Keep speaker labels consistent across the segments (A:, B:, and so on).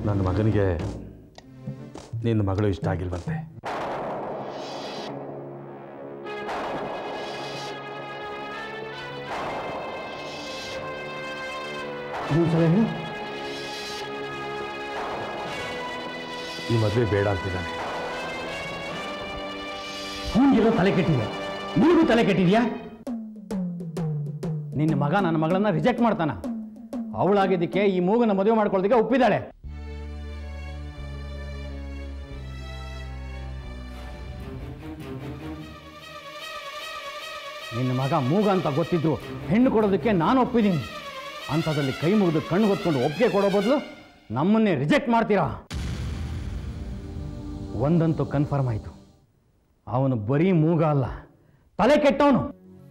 A: ನನ್ನ ಮಗನಿಗೆ ನಿನ್ನ ಮಗಳು ಇಷ್ಟ ಆಗಿಲ್ವಂತೆ
B: ಇನ್ನೊಂದ್ಸಲ ಹೇಳು
A: ಈ ಮದುವೆ ಬೇಡ ಅಂತಿದ್ದಾನೆ
B: ಅವನಿಗಿರೋ ತಲೆ ಕೆಟ್ಟಿದೆ ನೀನು ತಲೆ ಕೆಟ್ಟಿದ್ಯಾ ನಿನ್ನ ಮಗ ನನ್ನ ಮಗಳನ್ನ ರಿಜೆಕ್ಟ್ ಮಾಡ್ತಾನ ಅವಳಾಗಿದ್ದಕ್ಕೆ ಈ ಮೂಗನ ಮದುವೆ ಮಾಡ್ಕೊಳ್ಳೋದಕ್ಕೆ ಒಪ್ಪಿದ್ದಾಳೆ ನಿನ್ನ ಮಗ ಮೂಗ ಅಂತ ಗೊತ್ತಿದ್ದು ಹೆಣ್ಣು ಕೊಡೋದಕ್ಕೆ ನಾನು ಒಪ್ಪಿದ್ದೀನಿ ಅಂಥದ್ರಲ್ಲಿ ಕೈ ಮುಗಿದು ಕಣ್ಣು ಹೊತ್ಕೊಂಡು ಒಪ್ಪಿಗೆ ಕೊಡೋ ಬದಲು ನಮ್ಮನ್ನೇ ರಿಜೆಕ್ಟ್ ಮಾಡ್ತೀರಾ ಒಂದಂತೂ ಕನ್ಫರ್ಮ್ ಆಯಿತು ಅವನು ಬರೀ ಮೂಗ ಅಲ್ಲ ತಲೆ ಕೆಟ್ಟವನು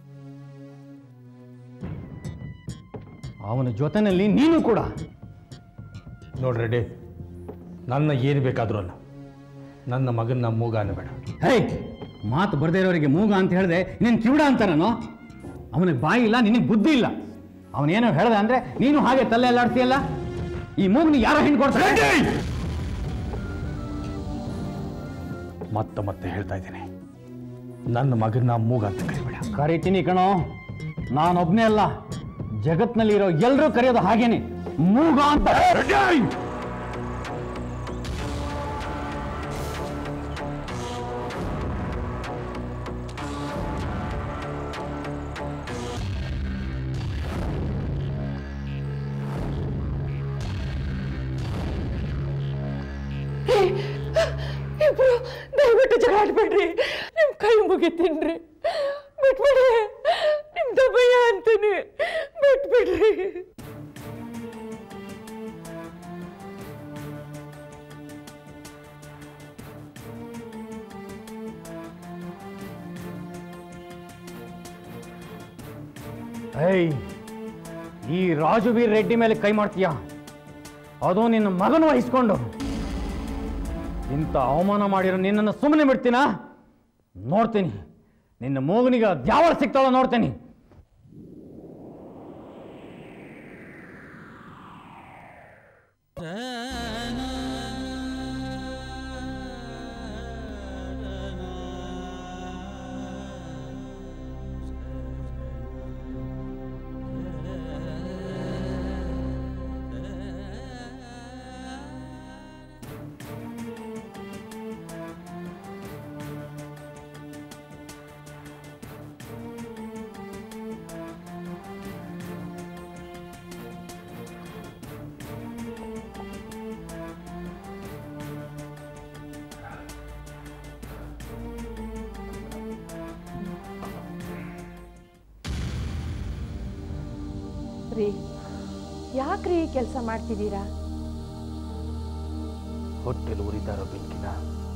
B: ಅವನ ಜೊತೆನಲ್ಲಿ ನೀನು ಕೂಡ
A: ನೋಡ್ರಿ ರೆಡ್ಡಿ ನನ್ನ ಏನು ಬೇಕಾದ್ರೂ ಅಲ್ಲ ನನ್ನ ಮಗನ ಮೂಗ ಅನ್ನಬೇಡ
B: ಹೇ ಮಾತು ಬರ್ದೇ ಇರೋರಿಗೆ ಮೂಗ ಅಂತ ಹೇಳಿದೆ ನೀನು ಕಿವಿಡ ಅಂತಾರನೋ ಅವನಿಗೆ ಬಾಯಿ ಇಲ್ಲ ನಿನಗೆ ಬುದ್ಧಿ ಇಲ್ಲ ಅವನೇನೋ ಹೇಳ್ದೆ ಅಂದ್ರೆ ನೀನು ಹಾಗೆ ತಲೆ ಎಲ್ಲಾಡ್ತೀಯಲ್ಲ ಈ ಮೂಗ್ನಿಗೆ ಯಾರೋ ಹೆಣ್ಣು ಕೊಡ್ತಾರೆ
A: ಮತ್ತೆ ಮತ್ತೆ ಹೇಳ್ತಾ ಇದ್ದೀನಿ ನನ್ನ ಮಗನ ಮೂಗ ಅಂತ ಕರಿಬೇಡ
B: ಕರಿತೀನಿ ಕಣೋ ನಾನೊಬ್ನೇ ಅಲ್ಲ ಜಗತ್ನಲ್ಲಿರೋ ಎಲ್ಲರೂ ಕರೆಯೋದು ಹಾಗೇನೆ ಮೂಗ ಅಂತ
C: ಇಬ್ರು ದಯವಿಟ್ಟು ಜಗಳ ಆಡ್ಬೇಡ್ರಿ ನಿಮ್ ಕೈ ಮುಗಿತೀನ್ರಿ ಬಿಟ್ಬಿಡಿ ನಿಮ್ ದಬ್ಬಯ್ಯ ಅಂತೀನಿ ಬಿಟ್ಬಿಡ್ರಿ
B: ಏಯ್ ಈ ರಾಜುವೀರ್ ರೆಡ್ಡಿ ಮೇಲೆ ಕೈ ಮಾಡ್ತೀಯ ಅದು ನಿನ್ನ ಮಗನ ವಹಿಸ್ಕೊಂಡು ಇಂಥ ಅವಮಾನ ಮಾಡಿರೋ ನಿನ್ನನ್ನು ಸುಮ್ಮನೆ ಬಿಡ್ತೀನಾ ನೋಡ್ತೀನಿ ನಿನ್ನ ಮೂಗನಿಗೆ ದ್ಯಾವಳ ಸಿಗ್ತಾಳೋ ನೋಡ್ತೀನಿ
C: ರೀ ಯಾಕ್ರಿ ಈ ಕೆಲಸ ಮಾಡ್ತಿದ್ದೀರಾ
A: ಹೊಟ್ಟೆಲಿ ಉರಿತಾ ಇರೋ ಬೆಂಕಿನ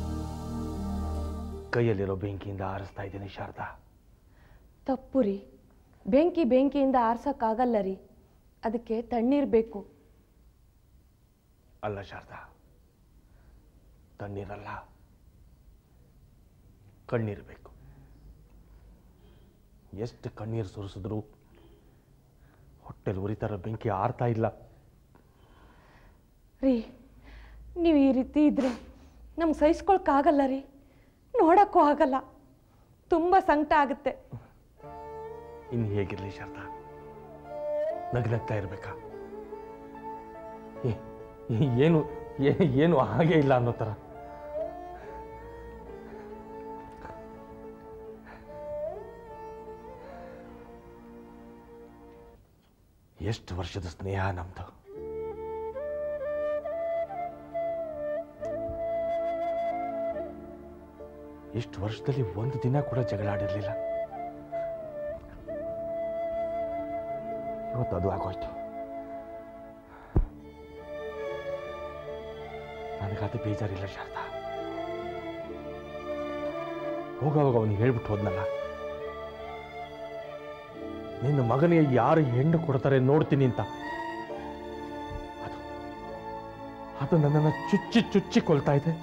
A: ಕೈಯಲ್ಲಿರೋ ಬೆಂಕಿಯಿಂದ ಆರಿಸ್ತಾ ಇದ್ದೀನಿ ಶಾರದಾ
C: ತಪ್ಪು ರೀ ಬೆಂಕಿ ಬೆಂಕಿಯಿಂದ ಆರ್ಸಕ್ಕಾಗಲ್ಲ ರೀ ಅದಕ್ಕೆ ತಣ್ಣೀರ್ ಬೇಕು
A: ಅಲ್ಲ ಶಾರದಾ ತಣ್ಣೀರಲ್ಲ ಕಣ್ಣೀರು ಬೇಕು ಎಷ್ಟು ಕಣ್ಣೀರು ಸುರಿಸಿದ್ರು ಹೊಟ್ಟೆಲಿ ಉರಿತಾ ಇರೋ ಬೆಂಕಿ ಆರ್ತಾ ಇಲ್ಲ
C: ರೀ ನೀವು ಈ ರೀತಿ ಇದ್ರೆ ನಮ್ಗೆ ಸಹಿಸ್ಕೊಳಕ್ಕಾಗಲ್ಲ ರೀ ನೋಡಕ್ಕೂ ಆಗಲ್ಲ ತುಂಬ ಸಂಕಟ ಆಗುತ್ತೆ
A: ಇನ್ನು ಹೇಗಿರಲಿ ಶಾರದಾ ನಗ್ನಗ್ತಾ ಇರ್ಬೇಕಾ ಏ- ಏ- ಏನು ಏ- ಏನು ಹಾಗೆ ಇಲ್ಲ ಅನ್ನೋ ಥರ ಎಷ್ಟು ವರ್ಷದ ಸ್ನೇಹ ನಮ್ದು ಇಷ್ಟು ವರ್ಷದಲ್ಲಿ ಒಂದು ದಿನ ಕೂಡ ಜಗಳ ಆಡಿರ್ಲಿಲ್ಲ ಇವತ್ತು ಅದು ಆಗೋಯ್ತು ನನಗದು ಬೇಜಾರಿಲ್ಲ ಶಾರದಾ ಹೋಗೋವಾಗ ಅವನಿಗೆ ಹೇಳ್ಬಿಟ್ಟು ಹೋದ್ನಲ್ಲ ನಿನ್ನ ಮಗನಿಗೆ ಯಾರು ಹೆಣ್ಣು ಕೊಡ್ತಾರೆ ನೋಡ್ತೀನಿ ಅಂತ ಅದು ಅದು ನನ್ನನ್ನು ಚುಚ್ಚಿ ಚುಚ್ಚಿ ಕೊಲ್ತಾ ಇದೆ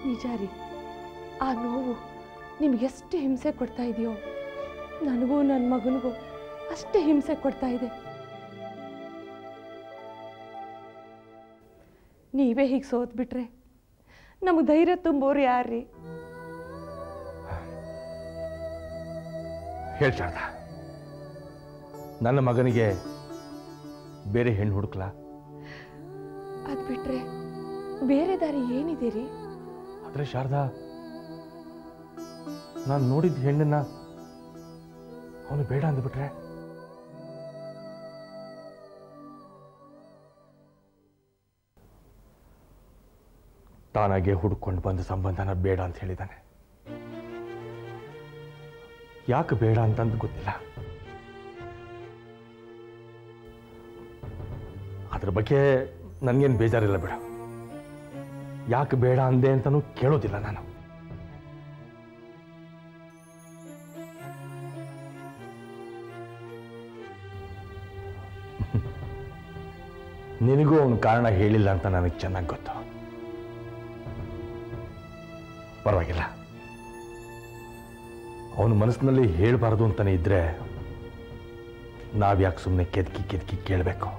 C: ನಿಜ ರೀ ಆ ನೋವು ನಿಮಗೆಷ್ಟು ಹಿಂಸೆ ಕೊಡ್ತಾ ಇದೆಯೋ ನನಗೂ ನನ್ನ ಮಗನಿಗೂ ಅಷ್ಟೇ ಹಿಂಸೆ ಕೊಡ್ತಾ ಇದೆ ನೀವೇ ಹೀಗೆ ಸೋತ್ಬಿಟ್ರೆ ನಮಗೆ ಧೈರ್ಯ ತುಂಬೋರು ಯಾರ್ರೀ
A: ಹೇಳಿ ಶಾರದಾ ನನ್ನ ಮಗನಿಗೆ ಬೇರೆ ಹೆಣ್ಣು ಹುಡುಕ್ಲಾ
C: ಅದು ಬಿಟ್ರೆ ಬೇರೆ ದಾರಿ ಏನಿದೆ ರೀ
A: ಆದರೆ ಶಾರದಾ ನಾನು ನೋಡಿದ ಹೆಣ್ಣನ್ನ ಅವನು ಬೇಡ ಅಂದ್ಬಿಟ್ರೆ ತಾನಾಗೆ ಹುಡ್ಕೊಂಡು ಬಂದ ಸಂಬಂಧನ ಬೇಡ ಅಂತ ಹೇಳಿದ್ದಾನೆ ಯಾಕೆ ಬೇಡ ಅಂತಂದು ಗೊತ್ತಿಲ್ಲ ಅದ್ರ ಬಗ್ಗೆ ನನಗೇನು ಬೇಜಾರಿಲ್ಲ ಬೇಡ ಯಾಕೆ ಬೇಡ ಅಂದೆ ಅಂತನೂ ಕೇಳೋದಿಲ್ಲ ನಾನು ನಿನಗೂ ಅವನ ಕಾರಣ ಹೇಳಿಲ್ಲ ಅಂತ ನನಗೆ ಚೆನ್ನಾಗಿ ಗೊತ್ತು ಪರವಾಗಿಲ್ಲ ಅವನ ಮನಸ್ಸಿನಲ್ಲಿ ಹೇಳಬಾರ್ದು ಅಂತಾನೆ ಇದ್ರೆ ನಾವ್ಯಾಕೆ ಸುಮ್ಮನೆ ಕೆದಕಿ ಕೆದಕಿ ಕೇಳಬೇಕು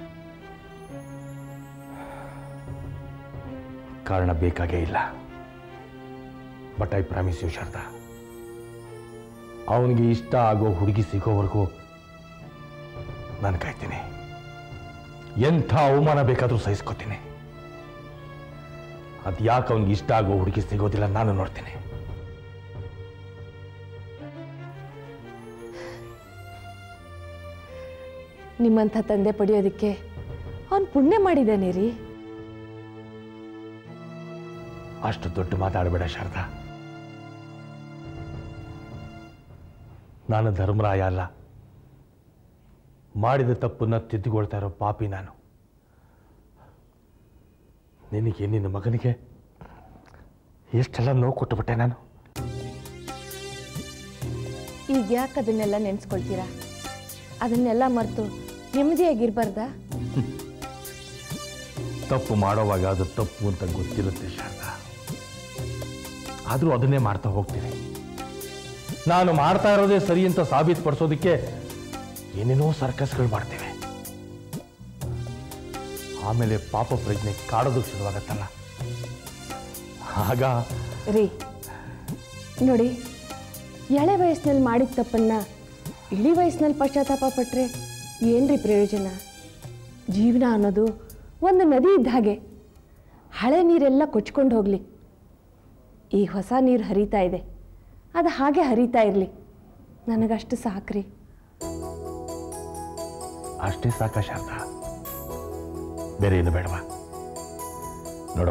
A: ಕಾರಣ ಬೇಕಾಗೇ ಇಲ್ಲ but I promise you Sharada ಅವನಿಗೆ ಇಷ್ಟ ಆಗೋ ಹುಡುಗಿ ಸಿಗೋವರೆಗೂ ನಾನು ಕಾಯ್ತೀನಿ ಎಂಥ ಅವಮಾನ ಬೇಕಾದರೂ ಸಹಿಸ್ಕೋತೀನಿ ಅದು ಯಾಕೆ ಅವನಿಗೆ ಇಷ್ಟ ಆಗೋ ಹುಡುಗಿ ಸಿಗೋದಿಲ್ಲ ನಾನು ನೋಡ್ತೀನಿ
C: ನಿಮ್ಮಂಥ ತಂದೆ ಪಡೆಯೋದಕ್ಕೆ ಅವನು ಪುಣ್ಯ ಮಾಡಿದ್ದಾನೆ ರೀ
A: ಅಷ್ಟು ದೊಡ್ಡ ಮಾತಾಡಬೇಡ ಶಾರದಾ ನಾನು ಧರ್ಮರಾಯ ಅಲ್ಲ ಮಾಡಿದ ತಪ್ಪನ್ನ ತಿದ್ದುಕೊಳ್ತಾ ಇರೋ ಪಾಪಿ ನಾನು ನಿನಗೆ ನಿನ್ನ ಮಗನಿಗೆ ಎಷ್ಟೆಲ್ಲ ನೋವು ಕೊಟ್ಟುಬಿಟ್ಟೆ ನಾನು
C: ಈಗ ಯಾಕೆ ಅದನ್ನೆಲ್ಲ ನೆನೆಸ್ಕೊಳ್ತೀರಾ ಅದನ್ನೆಲ್ಲ ಮರೆತು ನೆಮ್ಮದಿಯಾಗಿರ್ಬಾರ್ದಾ
A: ತಪ್ಪು ಮಾಡೋವಾಗ ಅದು ತಪ್ಪು ಅಂತ ಗೊತ್ತಿರುತ್ತೆ ಶಾರದಾ ಆದರೂ ಅದನ್ನೇ ಮಾಡ್ತಾ ಹೋಗ್ತೀನಿ ನಾನು ಮಾಡ್ತಾ ಇರೋದೇ ಸರಿ ಅಂತ ಸಾಬೀತುಪಡಿಸೋದಕ್ಕೆ ಏನೇನೋ ಸರ್ಕಸ್ಗಳು ಮಾಡ್ತೇವೆ ಆಮೇಲೆ ಪಾಪ ಪ್ರಜ್ಞೆ ಕಾಡೋದಕ್ಕೆ ಶುರುವಾಗತ್ತಲ್ಲ ಆಗ
C: ರೀ ನೋಡಿ ಎಳೆ ವಯಸ್ಸಿನಲ್ಲಿ ಮಾಡಿದ ತಪ್ಪನ್ನ ಇಳಿ ವಯಸ್ಸಿನಲ್ಲಿ ಪಶ್ಚಾತ್ತಾಪ ಪಟ್ಟರೆ ಏನ್ರಿ ಪ್ರಯೋಜನ ಜೀವನ ಅನ್ನೋದು ಒಂದು ನದಿ ಇದ್ದ ಹಾಗೆ ಹಳೆ ನೀರೆಲ್ಲ ಕೊಚ್ಕೊಂಡು ಹೋಗಲಿ ಈ ಹೊಸ ನೀರು ಹರಿತಾ ಇದೆ ಅದು ಹಾಗೆ ಹರಿತಾ ಇರಲಿ ನನಗಷ್ಟು ಸಾಕ್ರಿ
A: ಅಷ್ಟೇ ಸಾಕ ಶಾರದಾ ಬೇರೆ ಏನು ಬೇಡವಾ ನೋಡು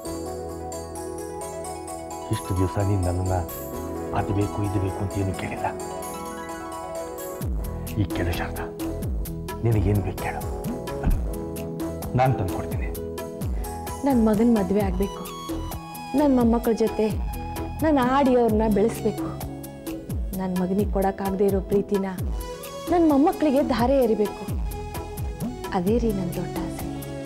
A: ಇಷ್ಟು ದಿವಸ ನೀನು ನನ್ನನ್ನು ಅದು ಬೇಕು ಇದು ಬೇಕು ಅಂತ ಏನು ಕೇಳಿಲ್ಲ ಈಗ ಕೇಳು ಶಾರದಾ ನಿನಗೇನು ಬೇಕು ಕೇಳು ನಾನು ತಂದು ಕೊಡ್ತೀನಿ
C: ನನ್ನ ಮಗನ ಮದುವೆ ಆಗಬೇಕು ನನ್ನ ಮೊಮ್ಮಕ್ಕಳ ಜೊತೆ ನಾನು ಆಡಿ ಅವ್ರನ್ನ ಬೆಳೆಸ್ಬೇಕು ನನ್ನ ಮಗನಿಗೆ ಕೊಡೋಕ್ಕಾಗದೇ ಇರೋ ಪ್ರೀತಿನ ನನ್ನ ಮೊಮ್ಮಕ್ಕಳಿಗೆ ಧಾರೆ ಎರಿಬೇಕು ಅದೇ ರೀ ನನ್ನ ದೊಡ್ಡ ಆಸೆ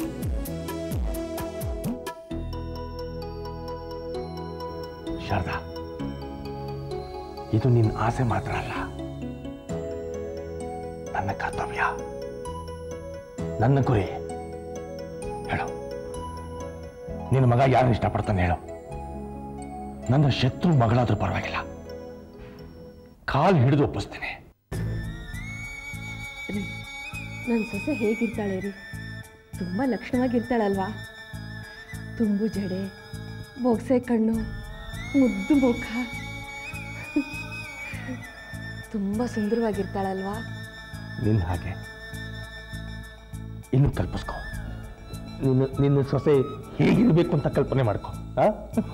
A: ಶಾರದಾ ಇದು ನಿನ್ನ ಆಸೆ ಮಾತ್ರ ಅಲ್ಲ ನನ್ನ ಕರ್ತವ್ಯ ನನ್ನ ಗುರಿ ಹೇಳು ನಿನ್ನ ಮಗ ಯಾರನ್ನ ಇಷ್ಟಪಡ್ತಾನೆ ಹೇಳು ನನ್ನ ಶತ್ರು ಮಗಳಾದ್ರೂ ಪರವಾಗಿಲ್ಲ ಕಾಲು ಹಿಡಿದು ಒಪ್ಪಿಸ್ತೇನೆ
C: ರೀ ನನ್ನ ಸೊಸೆ ಹೇಗಿರ್ತಾಳೆ ರೀ ತುಂಬ ಲಕ್ಷಣವಾಗಿರ್ತಾಳಲ್ವಾ ತುಂಬು ಜಡೆ ಬೊಗ್ಸೆ ಕಣ್ಣು ಮುದ್ದು ಮುಖ ತುಂಬ ಸುಂದರವಾಗಿರ್ತಾಳಲ್ವಾ
A: ನಿನ್ನ ಹಾಗೆ ಇನ್ನು ಕಲ್ಪಿಸ್ಕೊ ನಿನ್ನ ನಿನ್ನ ಸೊಸೆ ಹೇಗಿರಬೇಕು ಅಂತ ಕಲ್ಪನೆ ಮಾಡ್ಕೊ ಆ?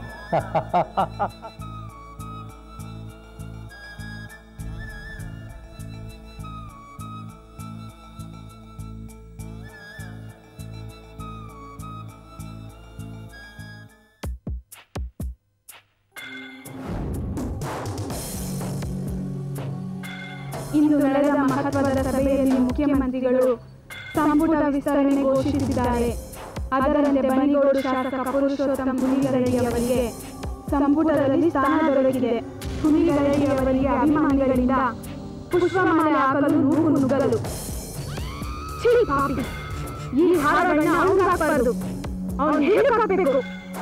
D: ಇಂದು ನಡೆದ ಮಹತ್ವದ ಸಭೆಯಲ್ಲಿ ಮುಖ್ಯಮಂತ್ರಿಗಳು ಸಂಪುಟ ವಿಸ್ತರಣೆ ಘೋಷಿಸಿದ್ದಾರೆ ಅದರಂತೆ ಬನಿಗೋಡು ಶಾಸಕ ಪುರುಷೋತ್ತಮ ಹುಲಿಗರಡಿಯವರಿಗೆ ಸಂಪುಟದಲ್ಲಿ ಸ್ಥಾನ ದೊರಕಿದೆ ಹುಲಿಗರಡಿಯವರಿಗೆ ಅಭಿಮಾನಿಗಳಿಂದ ಪುಷ್ಪಮಾಲೆ ಹಾಕಲು ನೂಕು ನುಗ್ಗಲು ಛೀ ಪಾಪಿ ಈ ಹಾರಗಳನ್ನ ಅವ್ನಿಗೆ ಹಾಕ್ಬಾರ್ದು ಅವ್ನು ಹಾಕಬೇಕು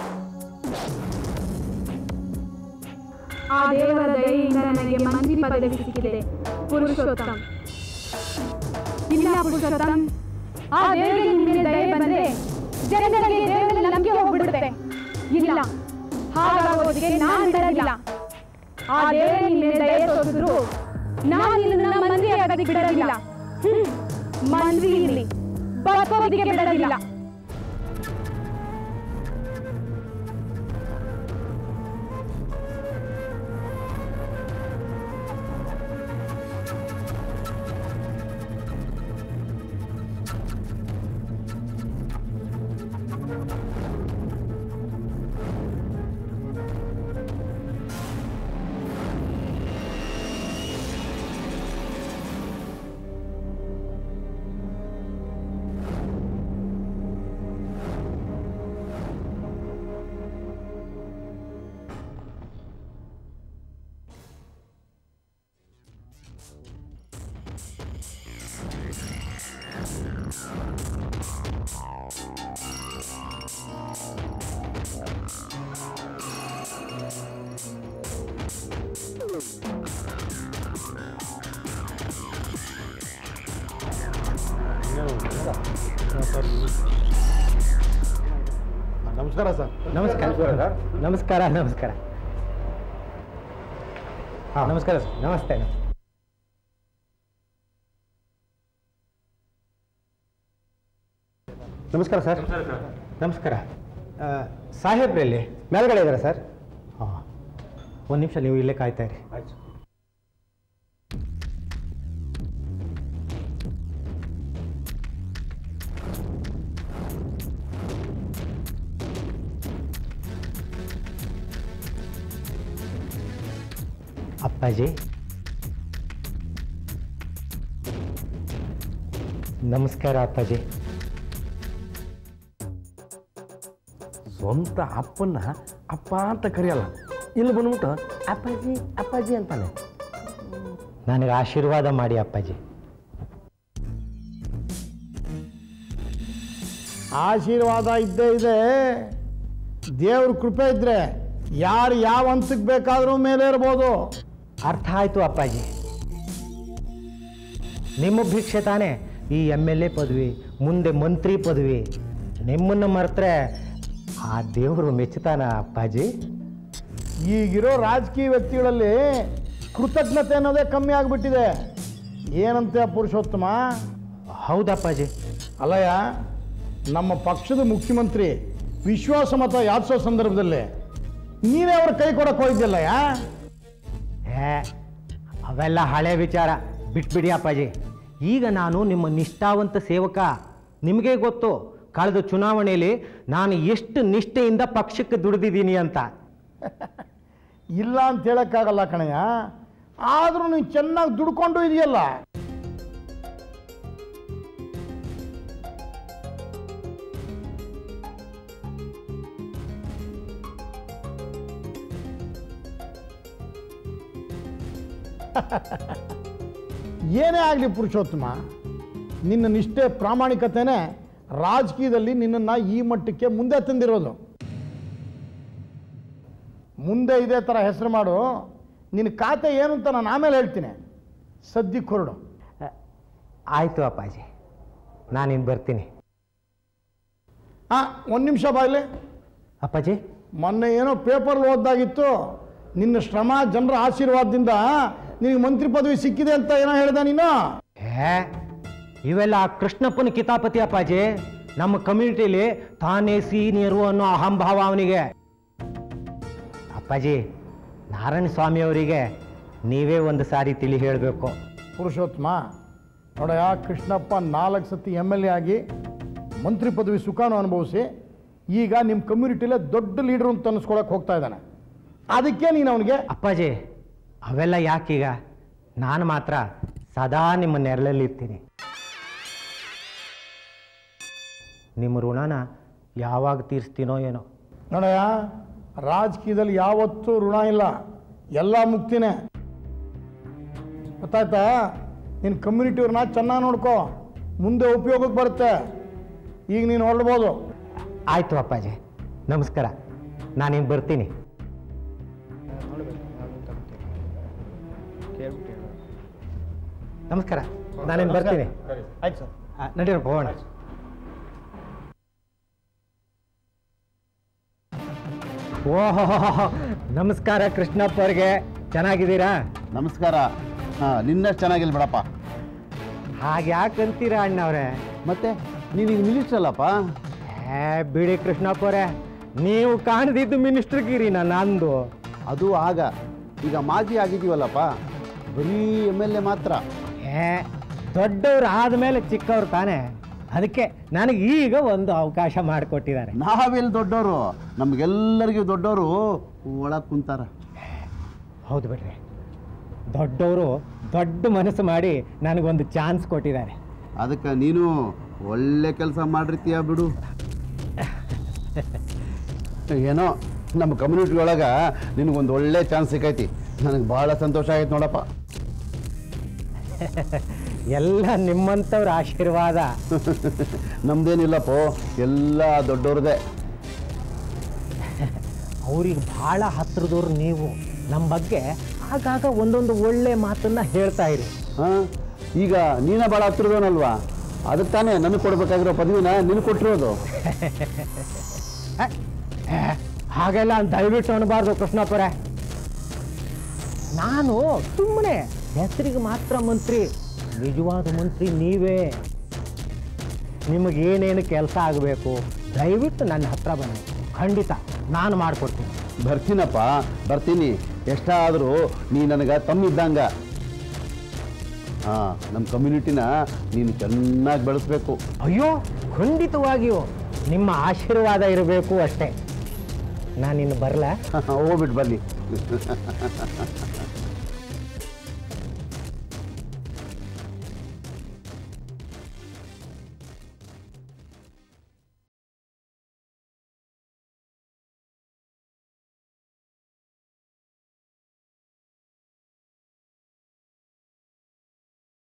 D: ಆ ದೇವರ ದಯೆಯಿಂದ ನನಗೆ ಮಂತ್ರಿ ಪದವಿ ಸಿಕ್ಕಿದೆ ಪುರುಷೋತ್ತಮ್ ಇಲ್ಲ ಪುರುಷೋತ್ತಮ್ ಆ ದೇವರಿಗೆ ನಿನ್ನ ದಯೆ ಬಂದ್ರೆ ಜನರಿಗೆ ದೇವರ ನಂಬಿಕೆ ಹೋಗ್ಬಿಡುತ್ತೆ ಇಲ್ಲ ಹಾಗಾಗೋದಿಗೆ ನಾನು ಬಿಡೋದಿಲ್ಲ ಆ ದೇವರೇ ನಿನ್ನ ದಯೆ ತೋರಿಸಿದ್ರು ನಾನು ನಿನ್ನ ಮಂತ್ರಿ ಆಗೋದಕ್ಕೆ ಬಿಡೋದಿಲ್ಲ ಹ್ಮ್. ಮಂತ್ರಿ ಇರ್ಲಿ ಬದುಕೋದಿಕ್ಕೆ ಬಿಡೋದಿಲ್ಲ
E: ನಮಸ್ಕಾರ ಸರ್
F: ನಮಸ್ಕಾರ ನಮಸ್ಕಾರ ನಮಸ್ಕಾರ ಹಾಂ ನಮಸ್ಕಾರ ಸರ್ ನಮಸ್ತೆ ನಮಸ್ಕಾರ ಸರ್ ನಮಸ್ಕಾರ ಆ, ಸಾಹೇಬ್ರಲ್ಲಿ ಮೇಲ್ಗಡೆ ಇದ್ದಾರೆ ಸರ್ ಹಾಂ ಒಂದು ನಿಮಿಷ ನೀವು ಇಲ್ಲೇ ಕಾಯ್ತಾ ಇರಿ ಅಪ್ಪಾಜಿ ನಮಸ್ಕಾರ ಅಪ್ಪಾಜಿ
A: ಸ್ವಂತ ಅಪ್ಪನ್ನ ಅಪ್ಪ ಅಂತ ಕರೆಯಲ್ಲ ಇಲ್ಲಿ ಬಂದ್ಬಿಟ್ಟು ಅಪ್ಪಾಜಿ ಅಪ್ಪಾಜಿ ಅಂತಾನೆ
F: ನನಗೆ ಆಶೀರ್ವಾದ ಮಾಡಿ ಅಪ್ಪಾಜಿ
E: ಆಶೀರ್ವಾದ ಇದ್ದೇ ಇದೆ ದೇವ್ರ ಕೃಪೆ ಇದ್ರೆ ಯಾರು ಯಾವ ಹಂತಕ್ಕೆ ಬೇಕಾದ್ರೂ ಮೇಲೆ ಇರ್ಬೋದು
F: ಅರ್ಥ ಆಯ್ತು ಅಪ್ಪಾಜಿ ನಿಮ್ಮ ಭಿಕ್ಷೆ ತಾನೇ ಈ ಎಮ್ ಎಲ್ ಎ ಪದವಿ ಮುಂದೆ ಮಂತ್ರಿ ಪದವಿ ನಿಮ್ಮನ್ನು ಮರೆತ್ರೆ ಆ ದೇವರು ಮೆಚ್ಚುತ್ತಾನ ಅಪ್ಪಾಜಿ
E: ಈಗಿರೋ ರಾಜಕೀಯ ವ್ಯಕ್ತಿಗಳಲ್ಲಿ ಕೃತಜ್ಞತೆ ಅನ್ನೋದೇ ಕಮ್ಮಿ ಆಗಿಬಿಟ್ಟಿದೆ ಏನಂತೆ ಪುರುಷೋತ್ತಮ
F: ಹೌದಪ್ಪಾಜಿ
E: ಅಲ್ಲಯ್ಯ ನಮ್ಮ ಪಕ್ಷದ ಮುಖ್ಯಮಂತ್ರಿ ವಿಶ್ವಾಸ ಮತ ಯಾಚಿಸೋ ಸಂದರ್ಭದಲ್ಲಿ ನೀನೇ ಅವ್ರ ಕೈ ಕೊಡಕ್ಕೆ ಹೋಗಿದ್ಯಲ್ಲಯ್ಯ
F: ಏ ಅವೆಲ್ಲ ಹಳೆ ವಿಚಾರ ಬಿಟ್ಬಿಡಿ ಅಪ್ಪಾಜಿ ಈಗ ನಾನು ನಿಮ್ಮ ನಿಷ್ಠಾವಂತ ಸೇವಕ ನಿಮಗೆ ಗೊತ್ತು ಕಳೆದ ಚುನಾವಣೆಯಲ್ಲಿ ನಾನು ಎಷ್ಟು ನಿಷ್ಠೆಯಿಂದ ಪಕ್ಷಕ್ಕೆ ದುಡಿದಿದ್ದೀನಿ ಅಂತ
E: ಇಲ್ಲ ಅಂತ ಹೇಳಕ್ಕಾಗಲ್ಲ ಕಣಯ್ಯ ಆದ್ರೂ ನೀನು ಚೆನ್ನಾಗಿ ದುಡ್ಕೊಂಡು ಇದೆಯಲ್ಲ ಏನೇ ಆಗಲಿ ಪುರುಷೋತ್ತಮ ನಿನ್ನ ನಿಷ್ಠೆ ಪ್ರಾಮಾಣಿಕತೆನೇ ರಾಜಕೀಯದಲ್ಲಿ ನಿನ್ನನ್ನು ಈ ಮಟ್ಟಕ್ಕೆ ಮುಂದೆ ತಂದಿರೋದು ಮುಂದೆ ಇದೇ ಥರ ಹೆಸರು ಮಾಡು ನಿನ್ನ ಖಾತೆ ಏನು ಅಂತ ನಾನು ಆಮೇಲೆ ಹೇಳ್ತೀನಿ ಸದ್ಯಕ್ಕೆ ಹೊರಡು
F: ಆಯಿತು ಅಪ್ಪಾಜಿ ನಾನಿನ್ನು ಬರ್ತೀನಿ
E: ಹಾಂ ಒಂದು ನಿಮಿಷ ಬಾಯ್ಲಿ
F: ಅಪ್ಪಾಜಿ
E: ಮೊನ್ನೆ ಏನೋ ಪೇಪರ್ ಓದ್ದಾಗಿತ್ತು ನಿನ್ನ ಶ್ರಮ ಜನರ ಆಶೀರ್ವಾದದಿಂದ ನಿನಗೆ ಮಂತ್ರಿ ಪದವಿ ಸಿಕ್ಕಿದೆ ಅಂತ ಏನೋ ಹೇಳ್ದ ನೀನು
F: ಏ ಇವೆಲ್ಲ ಆ ಕೃಷ್ಣಪ್ಪನ ಕಿತಾಪತಿ ಅಪ್ಪಾಜಿ ನಮ್ಮ ಕಮ್ಯುನಿಟಿಲಿ ತಾನೇ ಸೀನಿಯರು ಅನ್ನೋ ಅಹಂಭಾವ ಅವನಿಗೆ ಅಪ್ಪಾಜಿ ನಾರಾಯಣ ಸ್ವಾಮಿ ಅವರಿಗೆ ನೀವೇ ಒಂದು ಸಾರಿ ತಿಳಿ ಹೇಳಬೇಕು
E: ಪುರುಷೋತ್ತಮ ನೋಡಯ್ಯ ಕೃಷ್ಣಪ್ಪ ನಾಲ್ಕು ಸತಿ ಎಮ್ ಎಲ್ ಎ ಆಗಿ ಮಂತ್ರಿ ಪದವಿ ಸುಖಾನು ಅನುಭವಿಸಿ ಈಗ ನಿಮ್ಮ ಕಮ್ಯುನಿಟಿಲೇ ದೊಡ್ಡ ಲೀಡ್ರು ಅಂತ ಅನ್ನಿಸ್ಕೊಳಕ್ಕೆ ಹೋಗ್ತಾ ಇದ್ದಾನೆ ಅದಕ್ಕೆ ನೀನು ಅವನಿಗೆ
F: ಅಪ್ಪಾಜಿ ಅವೆಲ್ಲ ಯಾಕೀಗ ನಾನು ಮಾತ್ರ ಸದಾ ನಿಮ್ಮ ನೆರಳಲ್ಲಿ ಇರ್ತೀನಿ ನಿಮ್ಮ ಋಣನ ಯಾವಾಗ ತೀರಿಸ್ತೀನೋ ಏನೋ
E: ನೋಡಯ್ಯ ರಾಜಕೀಯದಲ್ಲಿ ಯಾವತ್ತೂ ಋಣ ಇಲ್ಲ ಎಲ್ಲ ಮುಕ್ತಿನೇ ಗೊತ್ತಾಯ್ತಾ ನಿನ್ನ ಕಮ್ಯುನಿಟಿಯವ್ರನ್ನ ಚೆನ್ನಾಗಿ ನೋಡ್ಕೋ ಮುಂದೆ ಉಪಯೋಗಕ್ಕೆ ಬರುತ್ತೆ ಈಗ ನೀನು ಹೊರಡ್ಬೋದು
F: ಆಯಿತು ಅಪ್ಪಾಜಿ ನಮಸ್ಕಾರ ನಾನಿನ್ನು ಬರ್ತೀನಿ ನಮಸ್ಕಾರ ನಾನೇನು ಬರ್ತೀನಿ
E: ಆಯ್ತು ಸರ್
F: ಆ, ನಡೀರಪ್ಪ ಹೋಗೋಣ ಓಹೋ ನಮಸ್ಕಾರ ಕೃಷ್ಣಪ್ಪ ಅವ್ರಿಗೆ ಚೆನ್ನಾಗಿದ್ದೀರಾ
G: ನಮಸ್ಕಾರ ಹಾಂ ನಿನ್ನಷ್ಟು ಚೆನ್ನಾಗಿಲ್ಲ ಬಿಡಪ್ಪ
F: ಹಾಗೆ ಯಾಕೆ ಅಂತೀರಾ ಅಣ್ಣವ್ರೆ
G: ಮತ್ತೆ ನೀನೀಗ ಮಿನಿಸ್ಟರ್ ಅಲ್ಲಪ್ಪ
F: ಏ ಬಿಡಿ ಕೃಷ್ಣಪ್ಪ ಅವರೇ ನೀವು ಕಾಣದಿದ್ದು ಮಿನಿಸ್ಟ್ರಿಗಿರಿ ನಾನು ಅಂದು
G: ಅದು ಆಗ ಈಗ ಮಾಜಿ ಆಗಿದ್ದೀವಲ್ಲಪ್ಪ ಬರೀ ಎಮ್ ಎಲ್ ಎ ಮಾತ್ರ
F: ಏ ದೊಡ್ಡವ್ರು ಆದಮೇಲೆ ಚಿಕ್ಕವ್ರು ತಾನೇ ಅದಕ್ಕೆ ನನಗೆ ಈಗ ಒಂದು ಅವಕಾಶ ಮಾಡಿಕೊಟ್ಟಿದ್ದಾರೆ
G: ನಾವೆಲ್ಲಿ ದೊಡ್ಡವರು ನಮಗೆಲ್ಲರಿಗೂ ದೊಡ್ಡವರು ಒಳಗೆ ಕುಂತಾರ
F: ಹೌದು ಬಿಡ್ರಿ ದೊಡ್ಡವರು ದೊಡ್ಡ ಮನಸ್ಸು ಮಾಡಿ ನನಗೊಂದು ಚಾನ್ಸ್ ಕೊಟ್ಟಿದ್ದಾರೆ
G: ಅದಕ್ಕೆ ನೀನು ಒಳ್ಳೆ ಕೆಲಸ ಮಾಡಿರ್ತೀಯ ಬಿಡು ಏನೋ ನಮ್ಮ ಕಮ್ಯುನಿಟಿ ಒಳಗೆ ನಿನಗೊಂದು ಒಳ್ಳೆ ಚಾನ್ಸ್ ಸಿಕ್ಕೈತಿ ನನಗೆ ಭಾಳ ಸಂತೋಷ ಆಯ್ತು ನೋಡಪ್ಪ
F: ಎಲ್ಲ ನಿಮ್ಮಂಥವ್ರ ಆಶೀರ್ವಾದ
G: ನಮ್ದೇನಿಲ್ಲಪ್ಪೋ ಎಲ್ಲ ದೊಡ್ಡವ್ರದೇ
F: ಅವ್ರಿಗೆ ಭಾಳ ಹತ್ರದವ್ರು ನೀವು ನಮ್ಮ ಬಗ್ಗೆ ಆಗಾಗ ಒಂದೊಂದು ಒಳ್ಳೆ ಮಾತನ್ನ ಹೇಳ್ತಾ ಇರಿ
G: ಹಾಂ ಈಗ ನೀನ ಭಾಳ ಹತ್ತಿರದವನಲ್ವಾ ಅದಕ್ಕೆ ತಾನೇ ನನಗೆ ಕೊಡ್ಬೇಕಾಗಿರೋ ಪದವಿನ ನಿನಗೆ ಕೊಟ್ಟಿರೋದು
F: ಏ, ಏ, ಹಾಗೆಲ್ಲ ದಯವಿಟ್ಟು ಅನ್ನಬಾರ್ದು ಕೃಷ್ಣಪ್ಪರೇ ನಾನು ಸುಮ್ಮನೆ ಹೆಸರಿಗೆ ಮಾತ್ರ ಮಂತ್ರಿ ನಿಜವಾದ ಮಂತ್ರಿ ನೀವೇ ನಿಮಗೇನೇನು ಕೆಲಸ ಆಗಬೇಕು ದಯವಿಟ್ಟು ನನ್ನ ಹತ್ರ ಬನ್ನಿ ಖಂಡಿತ ನಾನು ಮಾಡಿಕೊಡ್ತೀನಿ
G: ಬರ್ತೀನಪ್ಪ ಬರ್ತೀನಿ ಎಷ್ಟಾದರೂ ನೀ ನನಗೆ ತಮ್ಮಿದ್ದಂಗ ಹಾಂ ನಮ್ಮ ಕಮ್ಯುನಿಟಿನ ನೀನು ಚೆನ್ನಾಗಿ ಬೆಳೆಸ್ಬೇಕು
F: ಅಯ್ಯೋ ಖಂಡಿತವಾಗಿಯೂ ನಿಮ್ಮ ಆಶೀರ್ವಾದ ಇರಬೇಕು ಅಷ್ಟೇ ನಾನಿನ್ನು ಬರಲಾ
G: ಹೋಗ್ಬಿಟ್ಟು ಬನ್ನಿ